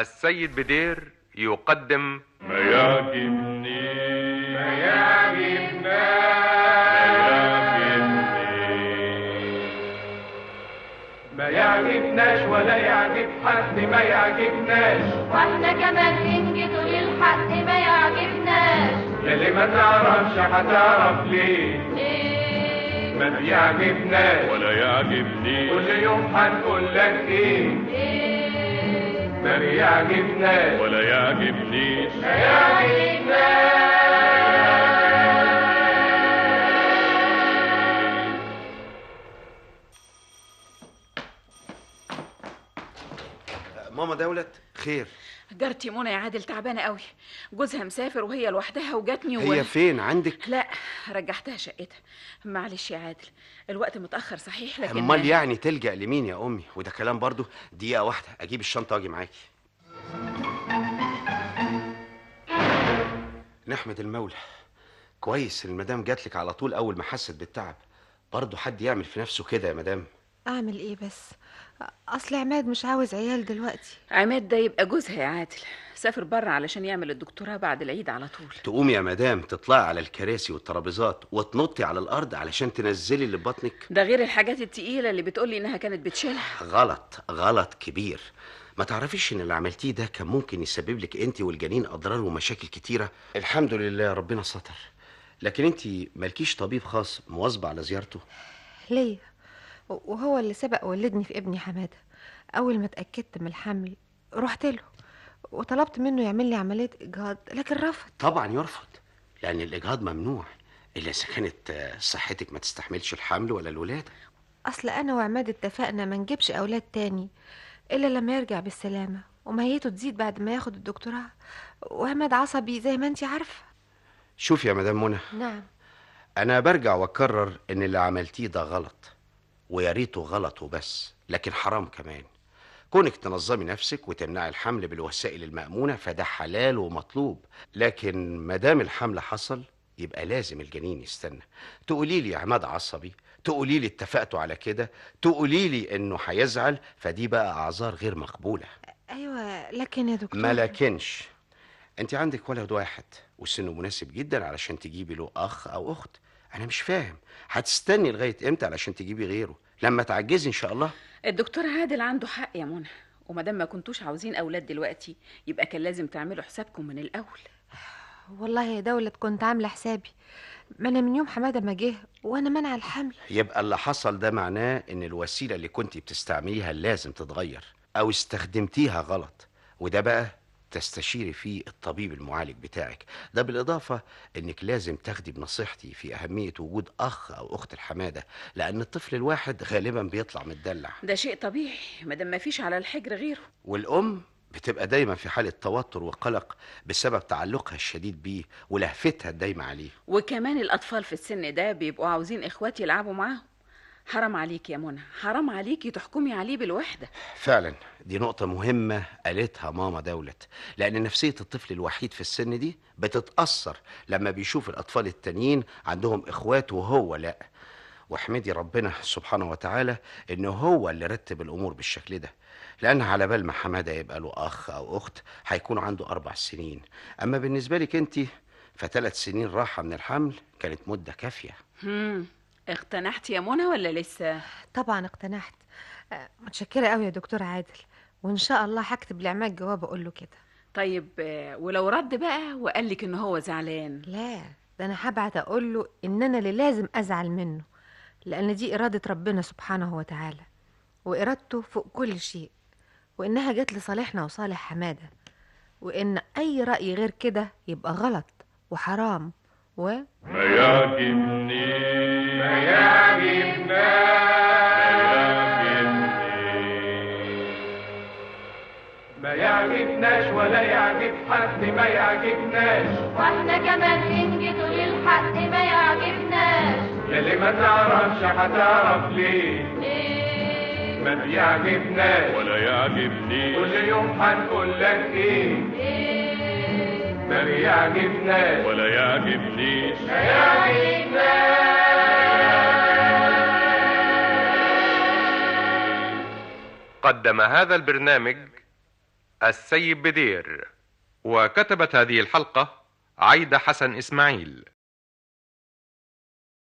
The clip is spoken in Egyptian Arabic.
السيد بدير يقدم ما يعجبني ما يعجبنا ما يعجبناش ولا يعجب حد ما يعجبناش واحنا كمان ننجد للحق ما يعجبناش يلي ما تعرفش هتعرف ليه ليه ما بيعجبناش ولا يعجبني كل يوم هنقول لك ايه ليه ما بيعجبناش ولا يعجبنيش ما ماما دولت خير جارتي منى يا عادل تعبانه قوي جوزها مسافر وهي لوحدها وجاتني و... هي فين عندك لا رجعتها شقتها معلش يا عادل الوقت متاخر صحيح لكن امال يعني تلجأ لمين يا امي وده كلام برضو دقيقه واحده اجيب الشنطه واجي معاكي نحمد المولى كويس المدام جات لك على طول اول ما حست بالتعب برضه حد يعمل في نفسه كده يا مدام اعمل ايه بس اصل عماد مش عاوز عيال دلوقتي عماد ده يبقى جوزها يا عادل سافر بره علشان يعمل الدكتوراه بعد العيد على طول تقومي يا مدام تطلعي على الكراسي والترابيزات وتنطي على الارض علشان تنزلي اللي في بطنك ده غير الحاجات التقيله اللي بتقولي انها كانت بتشيلها غلط غلط كبير ما تعرفيش ان اللي عملتيه ده كان ممكن يسبب لك انت والجنين اضرار ومشاكل كتيره الحمد لله ربنا ستر لكن انت مالكيش طبيب خاص مواظبه على زيارته ليا وهو اللي سبق ولدني في ابني حماده اول ما اتاكدت من الحمل رحت له وطلبت منه يعمل لي عمليه اجهاض لكن رفض طبعا يرفض لان الاجهاض ممنوع الا اذا كانت آه، صحتك ما تستحملش الحمل ولا الولاده اصل انا وعماد اتفقنا ما نجيبش اولاد تاني الا لما يرجع بالسلامه ومهيته تزيد بعد ما ياخد الدكتوراه وعماد عصبي زي ما انت عارفه شوفي يا مدام منى نعم انا برجع واكرر ان اللي عملتيه ده غلط ويا ريته غلط وبس لكن حرام كمان كونك تنظمي نفسك وتمنعي الحمل بالوسائل المأمونة فده حلال ومطلوب لكن ما دام الحمل حصل يبقى لازم الجنين يستنى تقولي لي عماد عصبي تقولي لي اتفقتوا على كده تقولي لي انه هيزعل فدي بقى اعذار غير مقبولة ايوه لكن يا دكتور ما لكنش انت عندك ولد واحد وسنه مناسب جدا علشان تجيبي له اخ او اخت انا مش فاهم هتستني لغايه امتى علشان تجيبي غيره لما تعجزي ان شاء الله الدكتور عادل عنده حق يا منى ومادام ما كنتوش عاوزين اولاد دلوقتي يبقى كان لازم تعملوا حسابكم من الاول والله يا دولة كنت عاملة حسابي ما أنا من يوم حمادة ما جه وأنا منع الحمل يبقى اللي حصل ده معناه ان الوسيله اللي كنت بتستعمليها لازم تتغير او استخدمتيها غلط وده بقى تستشيري فيه الطبيب المعالج بتاعك ده بالإضافة إنك لازم تاخدي بنصيحتي في أهمية وجود أخ أو أخت الحمادة لأن الطفل الواحد غالبا بيطلع متدلع ده شيء طبيعي مادام ما فيش على الحجر غيره والأم بتبقى دايما في حالة توتر وقلق بسبب تعلقها الشديد بيه ولهفتها الدايمة عليه وكمان الاطفال في السن ده بيبقوا عاوزين اخوات يلعبوا معاهم حرام عليك يا منى حرام عليكي تحكمي عليه بالوحده فعلا دي نقطة مهمة قالتها ماما دولت لأن نفسية الطفل الوحيد في السن دي بتتأثر لما بيشوف الأطفال التانيين عندهم إخوات وهو لأ واحمدي ربنا سبحانه وتعالى إنه هو اللي رتب الأمور بالشكل ده لأن على بال ما حمادة يبقى له أخ أو أخت هيكون عنده أربع سنين أما بالنسبة لك أنت فثلاث سنين راحة من الحمل كانت مدة كافية هم اقتنعت يا منى ولا لسه طبعا اقتنعت آه، متشكرة قوي يا دكتور عادل وإن شاء الله هكتب لعماد جواب أقول له كده طيب آه، ولو رد بقى وقال لك ان هو زعلان لا ده أنا هبعت أقول له إن أنا اللي لازم أزعل منه لأن دي إرادة ربنا سبحانه وتعالى وإرادته فوق كل شيء وإنها جت لصالحنا وصالح حمادة وإن أي رأي غير كده يبقى غلط وحرام و ما يعجبني ما يعجبنا ما يعجبناش ولا يعجب حد ما يعجبناش واحنا كمان ننجد للحق ما يعجبناش يلي ما تعرفش هتعرف ليه ليه ما بيعجبناش ولا يعجبني كل يوم هنقول لك ايه ليه ما بيعجبناش ولا يعجبنيش قدم هذا البرنامج السيد بدير وكتبت هذه الحلقة عايدة حسن إسماعيل